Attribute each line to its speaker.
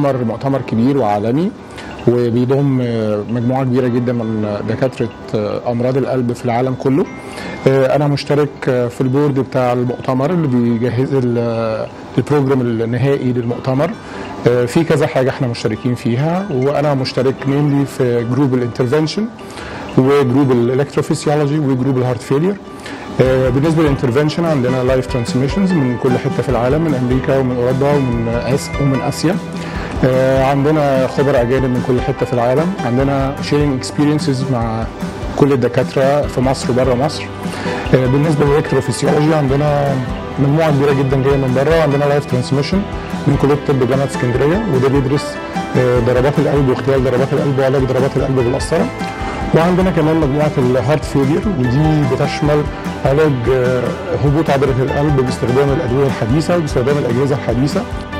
Speaker 1: مؤتمر مؤتمر كبير وعالمي وبيضم مجموعه كبيره جدا من دكاتره امراض القلب في العالم كله انا مشترك في البورد بتاع المؤتمر اللي بيجهز البروجرام النهائي للمؤتمر في كذا حاجه احنا مشتركين فيها وانا مشترك مينلي في جروب الانترفنشن وجروب الالكتروفيسيولوجي وجروب الهارت فيلير بالنسبه للانترفنشن عندنا لايف ترانسميشنز من كل حته في العالم من امريكا ومن اوروبا ومن آس ومن اسيا عندنا خبراء اجانب من كل حته في العالم عندنا شيرنج اكسبيرينسز مع كل الدكاتره في مصر وبره مصر بالنسبه للالكتروفيسيولوجي عندنا مجموعه كبيره جدا جايه من بره عندنا لايف ترانسميشن من كليه الطب جامعه اسكندريه وده بيدرس ضربات القلب واختلال ضربات القلب وعلاج ضربات القلب بالقسطره وعندنا كمان مجموعه الهارت فيلير ودي بتشمل علاج هبوط عضله القلب باستخدام الادويه الحديثه وباستخدام الاجهزه الحديثه